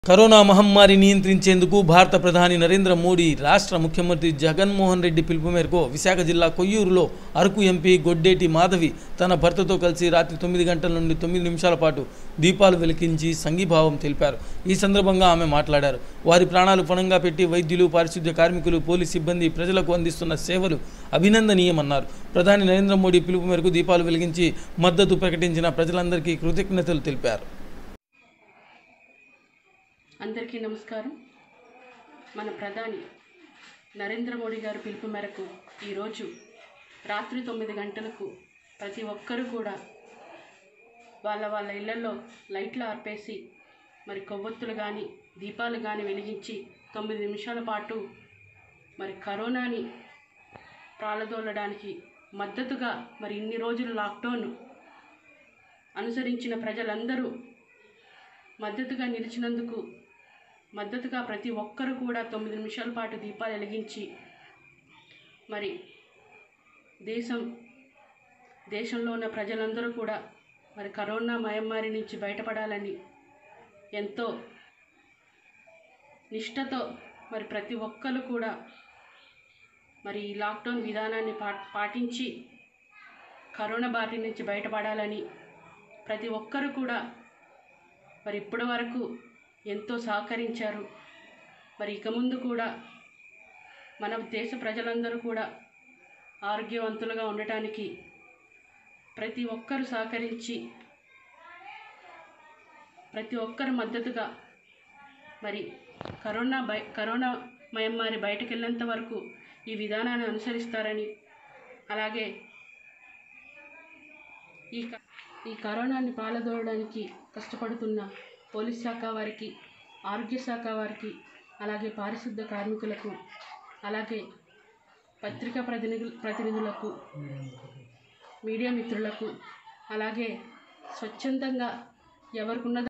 corona మహమ్మారి నియంత్రించేందుకు భారత ప్రధాని నరేంద్ర మోడీ రాష్ట్ర ముఖ్యమంత్రి జగన్మోహన్ రెడ్డి పిలుపు మేరకు విశాఖ జిల్లా కొయ్యూరులో అరకు ఎంపీ గొడ్డేటి మాధవి తన భర్తతో కలిసి రాత్రి తొమ్మిది గంటల నుండి తొమ్మిది నిమిషాల పాటు దీపాలు వెలిగించి సంఘీభావం తెలిపారు ఈ సందర్భంగా ఆమె మాట్లాడారు వారి ప్రాణాలు పణంగా పెట్టి వైద్యులు పారిశుద్ధ్య కార్మికులు పోలీస్ సిబ్బంది ప్రజలకు అందిస్తున్న సేవలు అభినందనీయమన్నారు ప్రధాని నరేంద్ర మోడీ పిలుపు మేరకు దీపాలు వెలిగించి మద్దతు ప్రకటించిన ప్రజలందరికీ కృతజ్ఞతలు తెలిపారు అందరికీ నమస్కారం మన ప్రధాని నరేంద్ర మోడీ గారి పిలుపు మేరకు ఈరోజు రాత్రి తొమ్మిది గంటలకు ప్రతి ఒక్కరూ కూడా వాళ్ళ వాళ్ళ ఇళ్లలో లైట్లు ఆర్పేసి మరి కొవ్వొత్తులు కానీ దీపాలు కానీ వెలిగించి తొమ్మిది నిమిషాల పాటు మరి కరోనాని ప్రాలదోలడానికి మద్దతుగా మరి ఇన్ని రోజులు లాక్డౌన్ అనుసరించిన ప్రజలందరూ మద్దతుగా నిలిచినందుకు మద్దతుగా ప్రతి ఒక్కరు కూడా తొమ్మిది నిమిషాల పాటు దీపాలు వెలిగించి మరి దేశం దేశంలో ఉన్న ప్రజలందరూ కూడా మరి కరోనా మహమ్మారి నుంచి బయటపడాలని ఎంతో నిష్ఠతో మరి ప్రతి ఒక్కరు కూడా మరి ఈ లాక్డౌన్ విధానాన్ని పా పాటించి కరోనా బారి నుంచి బయటపడాలని ప్రతి ఒక్కరు కూడా మరి ఇప్పటి వరకు ఎంతో సహకరించారు మరి ఇక ముందు కూడా మన దేశ ప్రజలందరూ కూడా ఆరోగ్యవంతులుగా ఉండటానికి ప్రతి ఒక్కరు సహకరించి ప్రతి ఒక్కరు మద్దతుగా మరి కరోనా బయ కరోనా మహమ్మారి బయటకు వెళ్ళేంత వరకు ఈ విధానాన్ని అనుసరిస్తారని అలాగే ఈ క- ఈ కరోనాని పాలదోడడానికి కష్టపడుతున్న పోలీస్ శాఖ వారికి ఆరోగ్య శాఖ వారికి అలాగే పారిశుద్ధ కార్మికులకు అలాగే పత్రికా ప్రతినిధు ప్రతినిధులకు మీడియా మిత్రులకు అలాగే స్వచ్ఛందంగా ఎవరికున్న